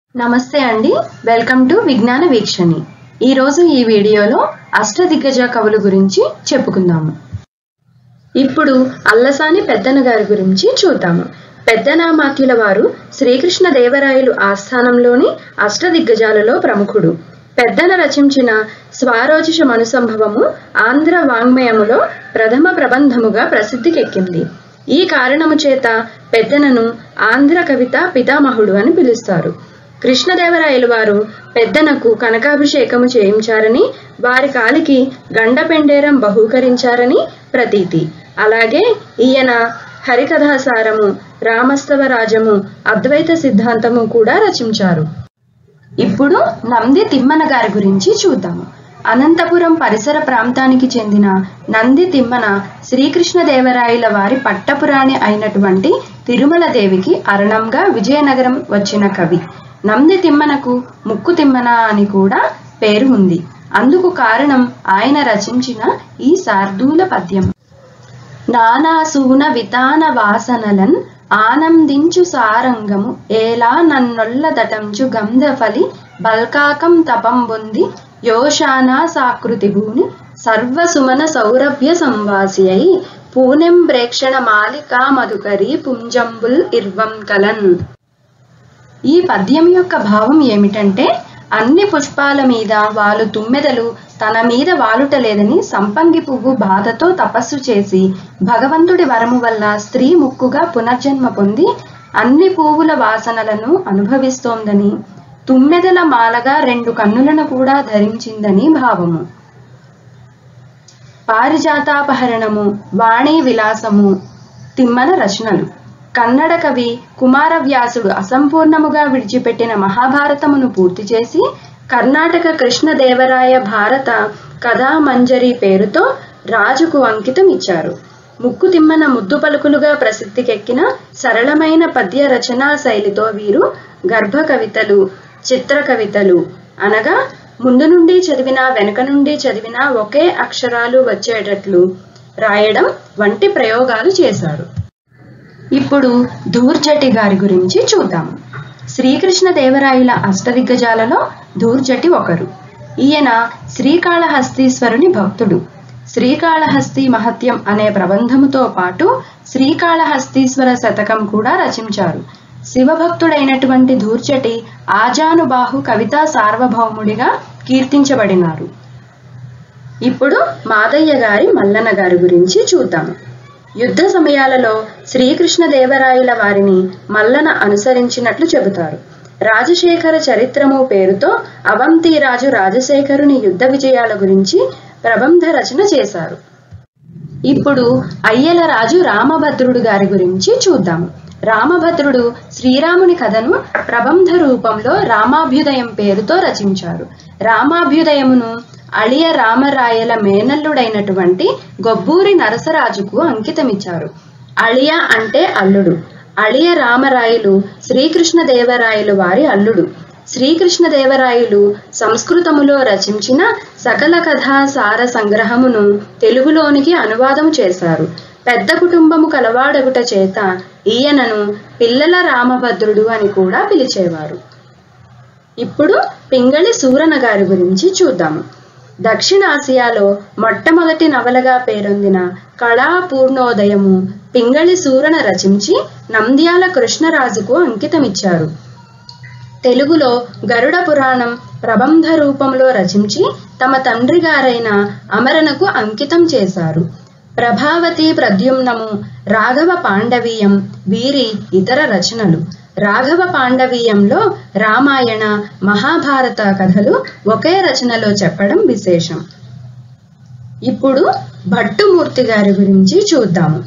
నమస్తే అండి welcome to విజ్ఞాన వీక్షణి ఈరోజు ఈ వీడియోలో అష్టదిగ్గజ కవుల గురించి చెప్పుకుందాము ఇప్పుడు అల్లసాని పెద్దన గారి గురించి చూద్దాము పెద్దనామాత్యుల వారు శ్రీకృష్ణ దేవరాయలు ఆస్థానంలోని అష్టదిగ్గజాలలో ప్రముఖుడు పెద్దన రచించిన స్వారోచిష మనుసంభవము ఆంధ్ర వాంగ్మయములో ప్రథమ ప్రబంధముగా ప్రసిద్ధికెక్కింది ఈ కారణము చేత పెద్దనను ఆంధ్ర కవిత పితామహుడు అని పిలుస్తారు కృష్ణదేవరాయలు వారు పెద్దనకు కనకాభిషేకము చేయించారని వారి కాలికి గండపెండేరం బహూకరించారని ప్రతీతి అలాగే ఈయన హరికథాసారము రామస్తవరాజము అద్వైత సిద్ధాంతము కూడా రచించారు ఇప్పుడు నంది తిమ్మన గారి గురించి చూద్దాము అనంతపురం పరిసర ప్రాంతానికి చెందిన నంది తిమ్మన శ్రీకృష్ణదేవరాయల వారి పట్టపురాణి అయినటువంటి తిరుమల దేవికి అరణంగా విజయనగరం వచ్చిన కవి నంది తిమ్మనకు ముక్కు తిమ్మన అని కూడా పేరు ఉంది అందుకు కారణం ఆయన రచించిన ఈ శార్దూల పద్యం నానాసూన వితాన వాసనలన్ ఆనందించు సారంగము ఏలా నన్నొల్ల దటంచు గంధఫలి బల్కాకం తపంబొంది యోషానా సాకృతి భూని సర్వసుమన సౌరభ్య సంవాసి అయి పూనెం ప్రేక్షణ మాలికా మధుకరి పుంజంబుల్ ఇర్వం కలన్ ఈ పద్యం యొక్క భావం ఏమిటంటే అన్ని పుష్పాల మీద వాలు తుమ్మెదలు తన మీద వాలుటలేదని సంపంగి పువ్వు బాధతో తపస్సు చేసి భగవంతుడి వరము వల్ల స్త్రీ ముక్కుగా పునర్జన్మ పొంది అన్ని పువ్వుల వాసనలను అనుభవిస్తోందని తుమ్మెదల మాలగా రెండు కన్నులను కూడా ధరించిందని భావము పారిజాతాపహరణము వాణి విలాసము తిమ్మన రచనలు కన్నడ కవి కుమారవ్యాసుడు అసంపూర్ణముగా విడిచిపెట్టిన మహాభారతమును పూర్తి చేసి కర్ణాటక కృష్ణదేవరాయ భారత కథామంజరి పేరుతో రాజుకు అంకితం ఇచ్చారు ముక్కు తిమ్మన ముద్దు పలుకులుగా ప్రసిద్ధికెక్కిన సరళమైన పద్య రచనా శైలితో వీరు గర్భ కవితలు చిత్ర కవితలు అనగా ముందు నుండి చదివినా వెనుక నుండి చదివినా ఒకే అక్షరాలు వచ్చేటట్లు రాయడం వంటి ప్రయోగాలు చేశారు ఇప్పుడు ధూర్జటి గారి గురించి చూద్దాము శ్రీకృష్ణదేవరాయల అష్టదిగ్గజాలలో ధూర్జటి ఒకరు ఈయన శ్రీకాళహస్తీశ్వరుని భక్తుడు శ్రీకాళహస్తి మహత్యం అనే ప్రబంధముతో పాటు శ్రీకాళహస్తీశ్వర శతకం కూడా రచించారు శివభక్తుడైనటువంటి ధూర్జటి ఆజానుబాహు కవితా సార్వభౌముడిగా కీర్తించబడినారు ఇప్పుడు మాదయ్య గారి మల్లన్న గారి గురించి చూద్దాము యుద్ధ సమయాలలో శ్రీకృష్ణదేవరాయల వారిని మల్లన అనుసరించినట్లు చెబుతారు రాజశేఖర చరిత్రము పేరుతో అవంతిరాజు రాజశేఖరుని యుద్ధ విజయాల గురించి ప్రబంధ రచన చేశారు ఇప్పుడు అయ్యల రాజు రామభద్రుడు గారి గురించి చూద్దాము రామభద్రుడు శ్రీరాముని కథను ప్రబంధ రూపంలో రామాభ్యుదయం పేరుతో రచించారు రామాభ్యుదయమును అళియ రామరాయల మేనల్లుడైనటువంటి గొబ్బూరి నరసరాజుకు అంకితమిచ్చారు అళియ అంటే అల్లుడు అళియ రామరాయలు శ్రీకృష్ణదేవరాయలు వారి అల్లుడు శ్రీకృష్ణదేవరాయలు సంస్కృతములో రచించిన సకల కథా సార సంగ్రహమును తెలుగులోనికి అనువాదము చేశారు పెద్ద కుటుంబము కలవాడగుట చేత ఈయనను పిల్లల రామభద్రుడు అని కూడా పిలిచేవారు ఇప్పుడు పింగళి సూరన గారి గురించి చూద్దాము దక్షిణాసియాలో మొట్టమొదటి నవలగా పేరొందిన కళా పూర్ణోదయము పింగళి సూరన రచించి నంద్యాల కృష్ణరాజుకు అంకితమిచ్చారు తెలుగులో గరుడ పురాణం ప్రబంధ రూపంలో రచించి తమ తండ్రి గారైన అమరనకు అంకితం చేశారు ప్రభావతి ప్రద్యుమ్నము రాఘవ పాండవీయం వీరి ఇతర రచనలు రాఘవ పాండవీయంలో రామాయణ మహాభారత కథలు ఒకే రచనలో చెప్పడం విశేషం ఇప్పుడు భట్టుమూర్తి గారి గురించి చూద్దాము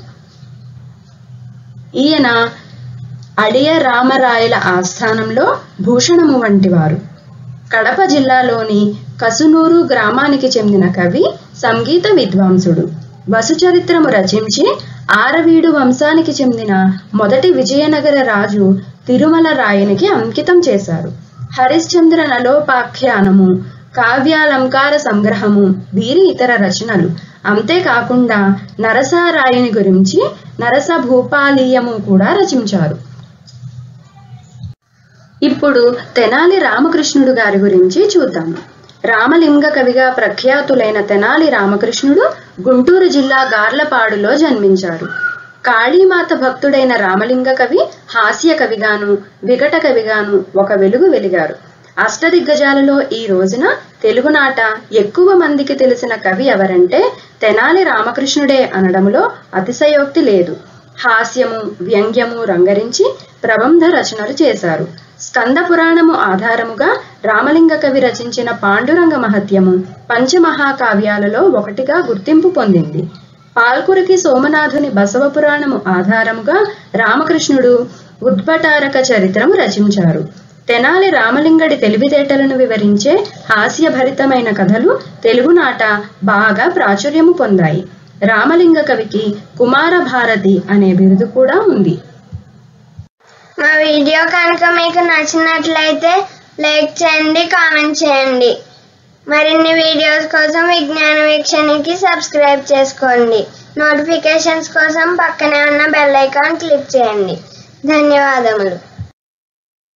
ఈయన అడియ రామరాయల ఆస్థానంలో భూషణము వంటివారు కడప జిల్లాలోని కసునూరు గ్రామానికి చెందిన కవి సంగీత విద్వాంసుడు వసుచరిత్రము రచించి ఆరవీడు వంశానికి చెందిన మొదటి విజయనగర రాజు తిరుమల రాయనికి అంకితం చేశారు హరిశ్చంద్ర నలోపాఖ్యానము కావ్యాలంకార సంగ్రహము వీరి ఇతర రచనలు అంతేకాకుండా నరసారాయుని గురించి నరస భూపాలీయము కూడా రచించారు ఇప్పుడు తెనాలి రామకృష్ణుడు గారి గురించి చూద్దాము రామలింగ కవిగా ప్రఖ్యాతులైన తెనాలి రామకృష్ణుడు గుంటూరు జిల్లా గార్లపాడులో జన్మించారు కాళీమాత భక్తుడైన రామలింగ కవి హాస్య కవిగాను వికట కవిగాను ఒక వెలుగు వెలిగారు అష్టదిగ్గజాలలో ఈ రోజున తెలుగునాట ఎక్కువ మందికి తెలిసిన కవి ఎవరంటే తెనాలి రామకృష్ణుడే అనడంలో అతిశయోక్తి లేదు హాస్యము వ్యంగ్యము రంగరించి ప్రబంధ రచనలు చేశారు స్కంద పురాణము ఆధారముగా రామలింగ కవి రచించిన పాండురంగ మహత్యము పంచమహాకావ్యాలలో ఒకటిగా గుర్తింపు పొందింది పాల్కురికి సోమనాథుని బసవ పురాణము ఆధారముగా రామకృష్ణుడు ఉద్భటారక చరిత్రము రచించారు తెనాలి రామలింగడి తెలివితేటలను వివరించే హాస్యభరితమైన కథలు తెలుగునాట బాగా ప్రాచుర్యము పొందాయి రామలింగ కవికి కుమార భారతి అనే బిరుదు కూడా ఉంది మా వీడియో కనుక మీకు నచ్చినట్లయితే లైక్ చేయండి కామెంట్ చేయండి మరిన్ని వీడియోస్ కోసం విజ్ఞాన వీక్షణకి సబ్స్క్రైబ్ చేసుకోండి నోటిఫికేషన్స్ కోసం పక్కనే ఉన్న బెల్ ఐకాన్ క్లిక్ చేయండి ధన్యవాదములు